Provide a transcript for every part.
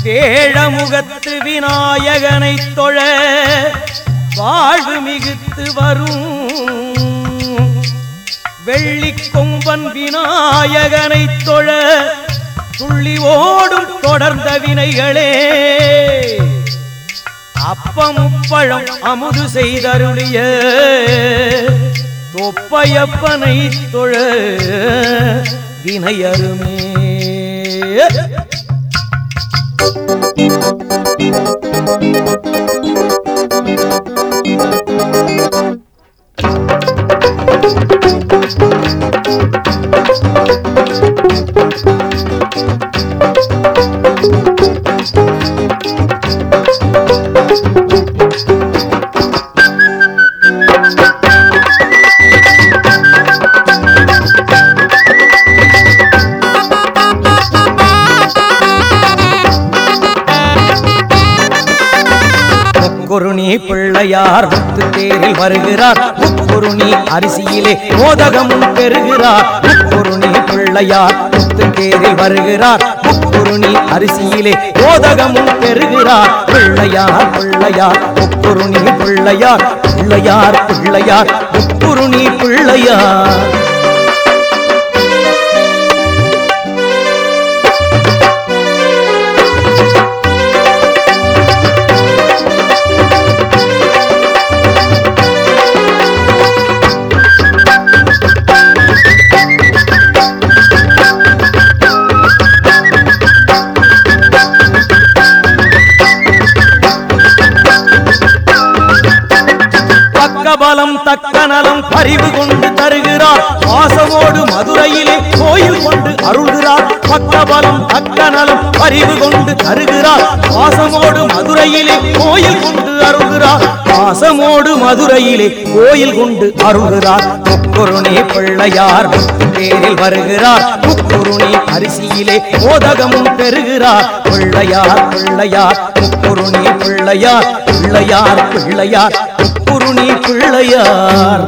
வேழமுகத்து விநாயகனை தொழ வாழ்வு மிகுத்து வரும் வெள்ளி கொம்பன் விநாயகனை தொழ துள்ளி ஓடும் தொடர்ந்த வினைகளே அப்பமுப்பழம் அமுது செய்தருளிய தொப்பையப்பனை தொழ வினையருமே முக்குருணி பிள்ளையார் முத்து தேரில் வருகிறார் முக்குருணி அரிசியிலே மோதகமும் பெறுகிறார் முக்குருணி பிள்ளையார் முத்து தேரில் வருகிறார் முக்குருணி அரிசியிலே மோதகமும் பெறுகிறார் பிள்ளையார் பிள்ளையார் முக்குருணி பிள்ளையார் பிள்ளையார் பிள்ளையார் முக்குருணி பிள்ளையார் பக்கபலம் தக்க நலம் பறிவு கொண்டு தருகிறார் பாசமோடு மதுரையிலே கோயில் கொண்டு அருள்கிறார் பக்கபலம் தக்க நலம் பறிவு கொண்டு தருகிறார் பாசமோடு மதுரையிலே கோயில் கொண்டு அருள்கிறார் பாசமோடு மதுரையிலே கோயில் கொண்டு அருள்கிறார் முக்குருணி பிள்ளையார் தேரில் வருகிறார் முக்குருணி அரிசியிலே மோதகமும் பெறுகிறார் பிள்ளையார் பிள்ளையார் முக்குருணி பிள்ளையார் பிள்ளையார் பிள்ளையார் முக்குருணி பிள்ளையார்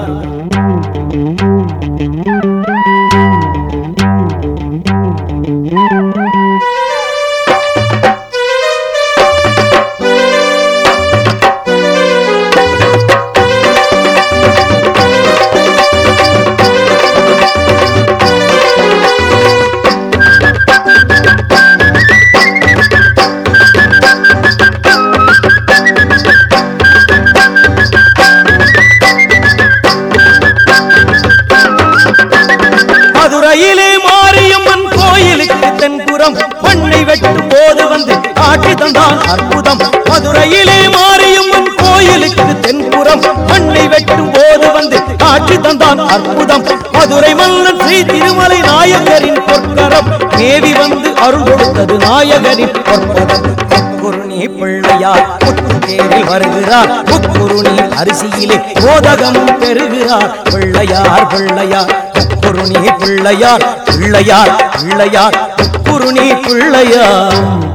மதுரையிலே மாரியம்மன் கோயிலுக்கு தென்புறம் மண்ணை வெட்டும் போது வந்து காட்சி தந்தான் அற்புதம் மதுரையிலே மாரியம்மன் கோயிலுக்கு தென்புறம் மண்ணை வெட்டும் போது வந்து காட்சி தந்தான் அற்புதம் மதுரை மன்னன் ஸ்ரீ திருமலை நாயகரின் பொற்கரம் தேவி வந்து அருள் கொடுத்தது நாயகரின் பொற்கரம் முக்குருணி பிள்ளையார் முத்து தேரில் வருகிறார் முக்குருணி அரிசியிலே மோதகமும் பெறுகிறார் பிள்ளையார் பிள்ளையார் முக்குருணி பிள்ளையார் பிள்ளையார் பிள்ளையார் முக்குருணி பிள்ளையார்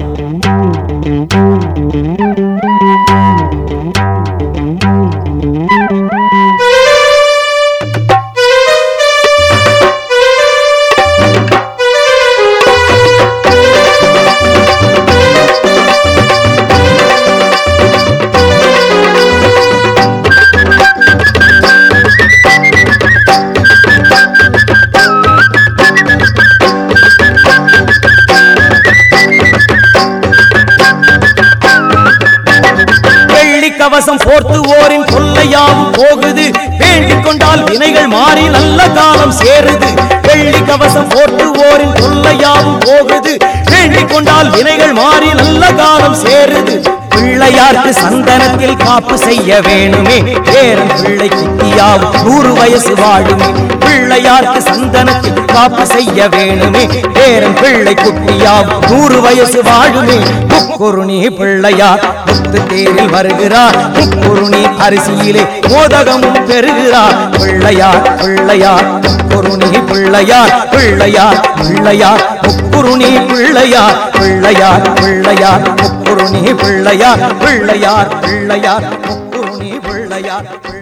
வெள்ளி கவசம் போர்த்துவோரின் கொள்ளையாவும் போகுது வேண்டிக் கொண்டால் வினைகள் மாறி நல்ல காலம் சேருது வெள்ளி கவசம் போர்த்துவோரின் கொள்ளையாவும் போகுது வேண்டிக் கொண்டால் வினைகள் மாறி நல்ல காலம் சேருது பிள்ளையார்க்கு சந்தனத்தில் காப்பு செய்ய வேணுமே பேரன் பிள்ளை கிட்டியாவும் நூறு வயசு வாழுமே பிள்ளையார்க்கு சந்தனத்தில் காப்பு செய்ய வேணுமே பேரன் பிள்ளை குட்டியாவும் நூறு வயசு வாழுமே முக்குருணி பிள்ளையார் முத்து தேரில் வருகிறார் முக்குருணி அரிசியிலே மோதகமும் பெறுகிறார் பிள்ளையார் பிள்ளையார் முக்குருணி பிள்ளையார் பிள்ளையார் பிள்ளையார் முக்குருணி பிள்ளையார் பிள்ளையார் பிள்ளையார் முக்குருணி பிள்ளையார் பிள்ளையார் பிள்ளையார் முக்குருணி பிள்ளையார்